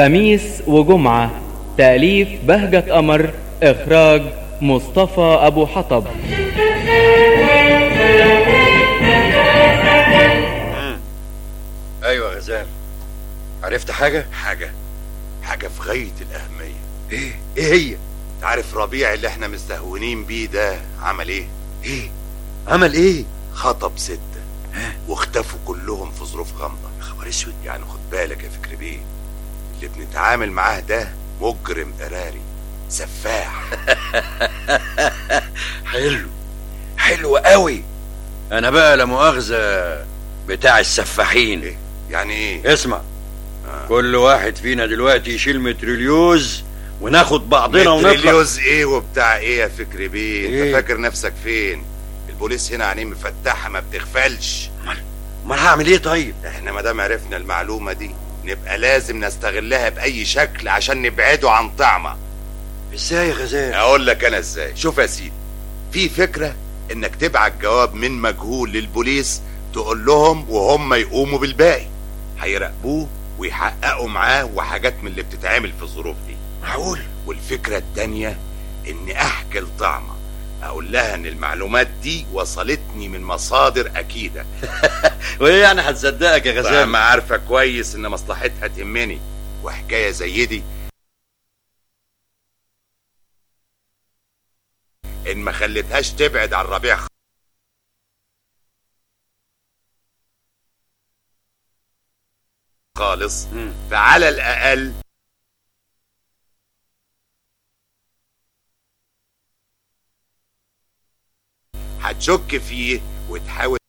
خميس وجمعة تأليف بهجة قمر إخراج مصطفى أبو حطب ايوه يا غزال عرفت حاجه حاجة حاجة في غاية الأهمية ايه ايه هي تعرف ربيع اللي احنا مستهونين بيه ده عمل ايه؟ ايه عمل ايه خطب ستة واختفوا كلهم في ظروف غامضة يا خبر اسود يعني خد بالك يا فكر بيه اللي بنتعامل معاه ده مجرم قراري سفاح حلو حلو قوي انا بقى لا مؤاخذه بتاع السفاحين ايه يعني ايه؟ اسمع كل واحد فينا دلوقتي يشيل متريليوز وناخد بعضنا ونطلع متريليوز ايه وبتاع ايه يا فكر بيه؟ إيه؟ انت فاكر نفسك فين؟ البوليس هنا عينيه مفتحة ما بتغفلش امال هعمل ايه طيب احنا ما دام عرفنا المعلومة دي نبقى لازم نستغلها بأي شكل عشان نبعده عن طعمة ازاي يا غزال اقول لك انا ازاي شوف يا سيدي في فكرة انك تبعت جواب من مجهول للبوليس تقول لهم وهم يقوموا بالباقي هيراقبوه ويحققوا معاه وحاجات من اللي بتتعمل في الظروف دي معقول والفكرة التانية اني احكي لطعمة اقول لها ان المعلومات دي وصلتني من مصادر اكيدة وايه يعني هتصدقك يا غزال طعمة عارفة كويس ان مصلحتها تهمني وحكاية زي دي ان ما خليتهاش تبعد عن ربيع خالص مم. فعلى الاقل هتشك فيه وتحاول